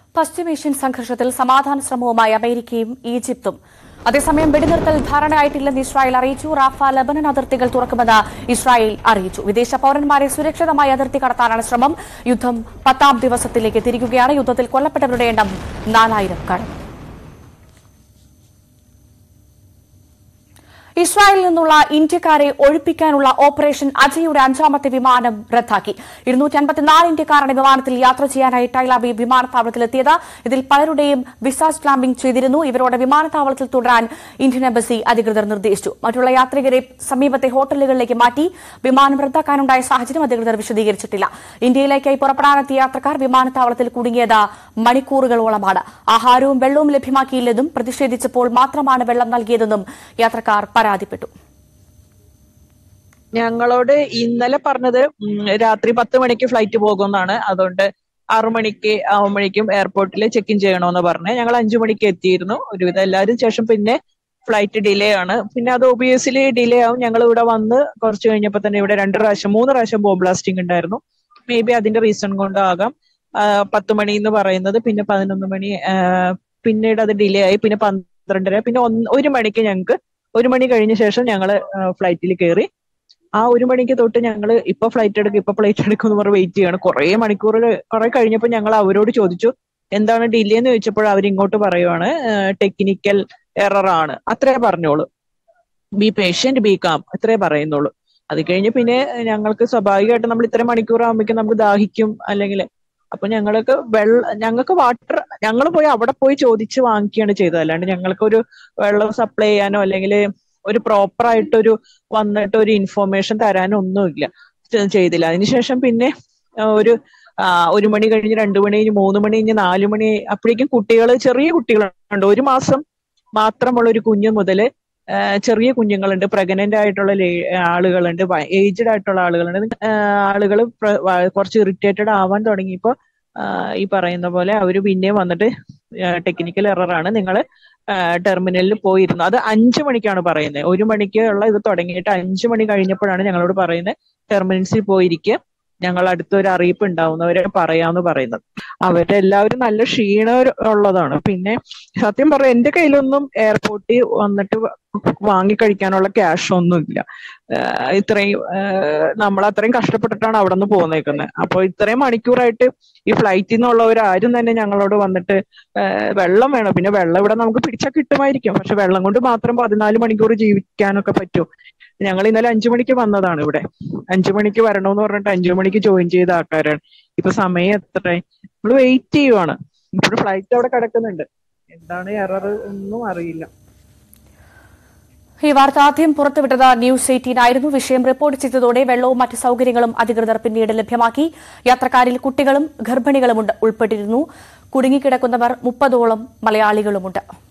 പശ്ചിമേഷ്യൻ സംഘർഷത്തിൽ സമാധാന ശ്രമവുമായി അമേരിക്കയും ഈജിപ്തും അതേസമയം വെടിനിർത്തൽ ധാരണയായിട്ടില്ലെന്ന് ഇസ്രായേൽ അറിയിച്ചു റാഫ ലബനൻ അതിർത്തികൾ തുറക്കുമെന്ന് ഇസ്രായേൽ അറിയിച്ചു വിദേശ പൌരന്മാരെ സുരക്ഷിതമായി അതിർത്തി കടത്താനാണ് ശ്രമം യുദ്ധം പത്താം ദിവസത്തിലേക്ക് തിരികുകയാണ് യുദ്ധത്തിൽ കൊല്ലപ്പെട്ടവരുടെ എണ്ണം നാലായിരം കടന്നു ഇസ്രായേലിൽ നിന്നുള്ള ഇന്ത്യക്കാരെ ഒഴിപ്പിക്കാനുള്ള ഓപ്പറേഷൻ അജയുടെ അഞ്ചാമത്തെ വിമാനം റദ്ദാക്കി ഇരുന്നൂറ്റി അൻപത്തിനാല് ഇന്ത്യക്കാരാണ് വിമാനത്തിൽ യാത്ര ചെയ്യാനായി ടൈലാബി വിമാനത്താവളത്തിലെത്തിയത് ഇതിൽ പലരുടെയും വിസ സ്റ്റാമ്പിംഗ് ചെയ്തിരുന്നു ഇവരോട് വിമാനത്താവളത്തിൽ തുടരാൻ ഇന്ത്യൻ എംബസി അധികൃതർ നിർദ്ദേശിച്ചു മറ്റുള്ള യാത്രികരെ സമീപത്തെ ഹോട്ടലുകളിലേക്ക് മാറ്റി വിമാനം റദ്ദാക്കാനുണ്ടായ സാഹചര്യം അധികൃതർ വിശദീകരിച്ചിട്ടില്ല ഇന്ത്യയിലേക്കായി പുറപ്പെടാനെത്തിയ യാത്രക്കാർ വിമാനത്താവളത്തിൽ കുടുങ്ങിയത് മണിക്കൂറുകളോളമാണ് ആഹാരവും വെള്ളവും ലഭ്യമാക്കിയില്ലെന്നും പ്രതിഷേധിച്ചപ്പോൾ മാത്രമാണ് വെള്ളം നൽകിയതെന്നും യാത്രക്കാർ പരാതിപ്പെട്ടു ഞങ്ങളോട് ഇന്നലെ പറഞ്ഞത് ഉം, രാത്രി പത്ത് മണിക്ക് ഫ്ലൈറ്റ് പോകുമെന്നാണ് അതുകൊണ്ട് ആറു മണിക്ക് ആവുമ്പോഴേക്കും എയർപോർട്ടിൽ ചെക്ക് ഇൻ ചെയ്യണമെന്ന് പറഞ്ഞ് ഞങ്ങൾ അഞ്ചു മണിക്ക് എത്തിയിരുന്നു ഒരുവിധം എല്ലാവരും ശേഷം പിന്നെ ഫ്ലൈറ്റ് ഡിലേ ആണ് പിന്നെ അത് ഒബിയസ്ലി ഡിലേ ആവും ഞങ്ങൾ ഇവിടെ വന്ന് കുറച്ച് കഴിഞ്ഞപ്പോൾ തന്നെ ഇവിടെ രണ്ട് പ്രാവശ്യം മൂന്ന് പ്രാവശ്യം ബോംബ് ബ്ലാസ്റ്റിംഗ് ഉണ്ടായിരുന്നു മേ ബി അതിന്റെ റീസൺ കൊണ്ടാകാം ആ, പത്ത് മണി എന്ന് പറയുന്നത് പിന്നെ പതിനൊന്ന് മണി ആ, പിന്നീട് അത് ഡിലേ ആയി പിന്നെ പന്ത്രണ്ടര പിന്നെ ഒന്ന് ഒരു മണിക്ക് ഞങ്ങൾക്ക് ഒരു മണി കഴിഞ്ഞ ശേഷം ഞങ്ങൾ ഫ്ലൈറ്റിൽ കയറി ആ ഒരു മണിക്ക് തൊട്ട് ഞങ്ങൾ ഇപ്പൊ ഫ്ലൈറ്റ് എടുക്കും ഇപ്പൊ ഫ്ലൈറ്റ് എടുക്കും എന്ന് പറഞ്ഞ് വെയിറ്റ് ചെയ്യാണ് കുറെ മണിക്കൂറുകൾ കുറെ കഴിഞ്ഞപ്പോൾ ഞങ്ങൾ അവരോട് ചോദിച്ചു എന്താണ് ഡിലേ എന്ന് ചോദിച്ചപ്പോൾ അവർ ഇങ്ങോട്ട് പറയുവാണ് ടെക്നിക്കൽ എറർ ആണ് അത്രേ പറഞ്ഞോളൂ ബി പേഷ്യന്റ് ബി കാം അത്രേ പറയുന്നുള്ളൂ അത് കഴിഞ്ഞ് പിന്നെ ഞങ്ങൾക്ക് സ്വാഭാവികമായിട്ട് നമ്മൾ ഇത്ര മണിക്കൂർ ആകുമ്പോഴേക്കും നമുക്ക് ദാഹിക്കും അല്ലെങ്കിൽ അപ്പൊ ഞങ്ങൾക്ക് വെള്ള ഞങ്ങൾക്ക് വാട്ടർ ഞങ്ങൾ പോയി അവിടെ പോയി ചോദിച്ച് വാങ്ങിക്കുകയാണ് ചെയ്തത് അല്ലാണ്ട് ഞങ്ങൾക്ക് ഒരു വെള്ളം സപ്ലൈ ചെയ്യാനോ അല്ലെങ്കിൽ ഒരു പ്രോപ്പർ ആയിട്ടൊരു വന്നിട്ട് ഒരു ഇൻഫോർമേഷൻ തരാനോ ഒന്നുമില്ല ചെ- ചെയ്തില്ല അതിനുശേഷം പിന്നെ ആ, ഒരു ആ, ഒരു മണി കഴിഞ്ഞ് രണ്ടു മണി കഴിഞ്ഞ് മൂന്ന് മണി കഴിഞ്ഞ് നാലു മണി അപ്പോഴേക്കും കുട്ടികൾ ചെറിയ കുട്ടികളുണ്ട് ഒരു മാസം മാത്രമുള്ള ഒരു കുഞ്ഞു മുതല് ആ, ചെറിയ കുഞ്ഞുങ്ങളുണ്ട് പ്രഗ്നന്റ് ആയിട്ടുള്ള ലേ- ആളുകളുണ്ട് ഏജ്ഡ് ആയിട്ടുള്ള ആളുകളുണ്ട് ആളുകൾ കുറച്ച് ഇറിറ്റേറ്റഡ് ആവാൻ തുടങ്ങിയപ്പോ ആ, ഈ പറയുന്ന പോലെ അവര് പിന്നെയും വന്നിട്ട് ടെക്നിക്കൽ എററാണ് നിങ്ങൾ ടെർമിനലിൽ പോയിരുന്നു അത് അഞ്ചു മണിക്കാണ് പറയുന്നത് ഒരു മണിക്ക് ഉള്ള ഇത് തുടങ്ങിയിട്ട് അഞ്ചു മണി കഴിഞ്ഞപ്പോഴാണ് ഞങ്ങളോട് പറയുന്നത് ടെർമിനൽസിൽ പോയിരിക്കുക ഞങ്ങൾ അടുത്തൊരു അറിയിപ്പ് ഉണ്ടാവുന്നവരെ പറയാന്ന് പറയുന്നത് അവരുടെ എല്ലാവരും നല്ല ക്ഷീണം ഉള്ളതാണ് പിന്നെ സത്യം പറയാം എന്റെ കയ്യിലൊന്നും എയർപോർട്ടിൽ വന്നിട്ട് വാങ്ങി കഴിക്കാനുള്ള ക്യാഷ് ഒന്നും ഇല്ല ആഹ് ഇത്രയും നമ്മൾ അത്രയും കഷ്ടപ്പെട്ടിട്ടാണ് അവിടെ നിന്ന് പോന്നേക്കുന്നത് അപ്പൊ ഇത്രയും മണിക്കൂറായിട്ട് ഈ ഫ്ലൈറ്റിൽ നിന്നുള്ളവർ ആരും തന്നെ ഞങ്ങളോട് വന്നിട്ട് ആഹ് വെള്ളം വേണം പിന്നെ വെള്ളം ഇവിടെ നമുക്ക് പിടിച്ചാൽ കിട്ടുമായിരിക്കും പക്ഷെ വെള്ളം കൊണ്ട് മാത്രം പതിനാല് മണിക്കൂർ ജീവിക്കാനൊക്കെ പറ്റും ഞങ്ങൾ ഇന്നലെ അഞ്ചു മണിക്ക് വന്നതാണ് ഇവിടെ അഞ്ചു മണിക്ക് വരണമെന്ന് പറഞ്ഞിട്ട് അഞ്ചു മണിക്ക് ജോയിൻ ചെയ്ത ആൾക്കാരാണ് ഇപ്പൊ സമയം എത്ര നമ്മൾ വെയിറ്റ് ചെയ്യുവാണ് ഇപ്പോൾ ഫ്ലൈറ്റ് അവിടെ കിടക്കുന്നുണ്ട് എന്താണ് എറർ ഒന്നും അറിയില്ല ഈ വാർത്ത ആദ്യം പുറത്തുവിട്ടത് ന്യൂസ് എയ്റ്റീൻ ആയിരുന്നു വിഷയം റിപ്പോർട്ട് ചെയ്തതോടെ വെള്ളവും മറ്റ് സൌകര്യങ്ങളും അധികൃതർ പിന്നീട് ലഭ്യമാക്കി യാത്രക്കാരിൽ കുട്ടികളും ഗർഭിണികളുമുണ്ട് ഉൾപ്പെട്ടിരുന്നു കുടുങ്ങിക്കിടക്കുന്നവർ മുപ്പതോളം മലയാളികളുമുണ്ട്